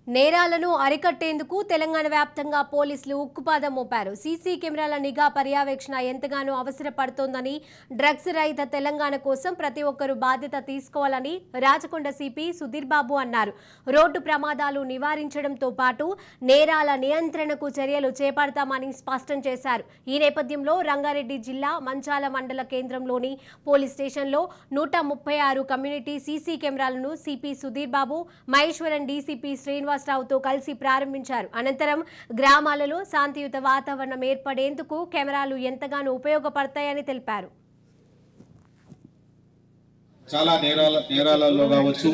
నేరాలను అరికట్టేందుకు తెలంగాణ వ్యాప్తంగా పోలీసులు ఉక్కుపాదం మోపారు సీసీ కెమెరాల నిఘా పర్యవేక్షణ ఎంతగానో అవసరపడుతోందని డ్రగ్స్ రహిత తెలంగాణ కోసం ప్రతి ఒక్కరూ బాధ్యత తీసుకోవాలని రాచకొండ సిపి సుధీర్ బాబు అన్నారు రోడ్డు ప్రమాదాలు నివారించడంతో పాటు నేరాల నియంత్రణకు చర్యలు చేపడతామని స్పష్టం చేశారు ఈ నేపథ్యంలో రంగారెడ్డి జిల్లా మంచాల మండల కేంద్రంలోని పోలీస్ స్టేషన్లో నూట ముప్పై ఆరు కమ్యూనిటీ సీసీ కెమెరాలను సిపి సుధీర్ బాబు మహేశ్వరం డీసీపీ శ్రీనివాసరావుతో కలిసి ప్రారంభించారు అనంతరం గ్రామాలలో శాంతియుత వాతావరణం ఏర్పడేందుకు కెమెరాలు ఎంతగానో ఉపయోగపడతాయని తెలిపారు చాలా నేరాల నేరాలలో కావచ్చు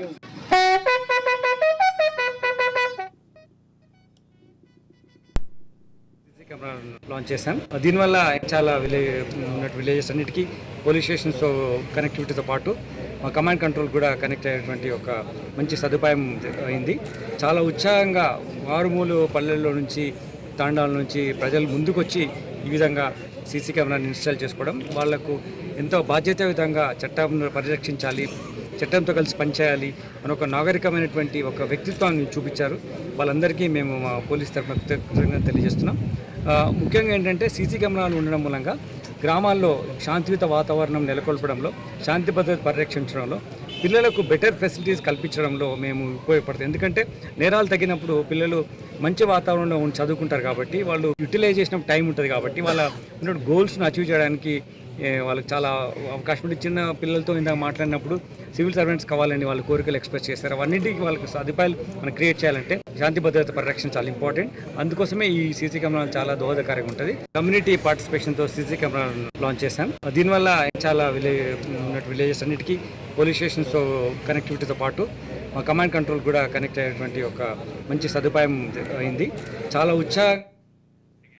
సీసీ కెమెరా లాంచ్ చేశాం దీనివల్ల చాలా విలేజ్ ఉన్నట్టు విలేజెస్ అన్నిటికీ పోలీస్ స్టేషన్స్తో కనెక్టివిటీతో పాటు మా కమాండ్ కంట్రోల్ కూడా కనెక్ట్ అయ్యేటువంటి ఒక మంచి సదుపాయం అయింది చాలా ఉత్సాహంగా మారుమూలు పల్లెల్లో నుంచి తాండాల నుంచి ప్రజలు ముందుకొచ్చి ఈ విధంగా సీసీ కెమెరాని ఇన్స్టాల్ చేసుకోవడం వాళ్లకు ఎంతో బాధ్యతాయుతంగా చట్టం పరిరక్షించాలి చట్టంతో కలిసి పనిచేయాలి అని ఒక నాగరికమైనటువంటి ఒక వ్యక్తిత్వాన్ని చూపించారు వాళ్ళందరికీ మేము మా పోలీస్ తరఫున కృతజ్ఞతలు తెలియజేస్తున్నాం ఆ, ముఖ్యంగా ఏంటంటే సీసీ కెమెరాలు ఉండడం మూలంగా గ్రామాల్లో శాంతియుత వాతావరణం నెలకొల్పడంలో శాంతి భద్రత పరిరక్షించడంలో పిల్లలకు బెటర్ ఫెసిలిటీస్ కల్పించడంలో మేము ఉపయోగపడుతుంది ఎందుకంటే నేరాలు తగినప్పుడు పిల్లలు మంచి వాతావరణంలో ఉండి చదువుకుంటారు కాబట్టి వాళ్ళు యూటిలైజ్ చేసిన టైం ఉంటుంది కాబట్టి వాళ్ళ ఉన్న గోల్స్ను అచీవ్ చేయడానికి ఏ, వాళ్ళకి చాలా అవకాశం ఉంది చిన్న పిల్లలతో ఇందాక మాట్లాడినప్పుడు సివిల్ సర్వెంట్స్ కావాలని వాళ్ళ కోరికలు ఎక్స్ప్రెస్ చేస్తారు అవన్నింటికి వాళ్ళకి సదుపాయాలు మనం క్రియేట్ చేయాలంటే శాంతి భద్రత పరిరక్షణ చాలా ఇంపార్టెంట్ అందుకోసమే ఈ సీసీ కెమెరా చాలా దోహదకారంగా ఉంటుంది కమ్యూనిటీ పార్టిసిపేషన్తో సీసీ కెమెరా లాంచ్ చేశాం దీనివల్ల చాలా విలేజ్ ఉన్నట్టు విలేజెస్ అన్నిటికీ పోలీస్ స్టేషన్స్తో కనెక్టివిటీతో పాటు మా కమాండ్ కంట్రోల్ కూడా కనెక్ట్ అయ్యేటువంటి ఒక మంచి సదుపాయం అయింది చాలా ఉత్సాహ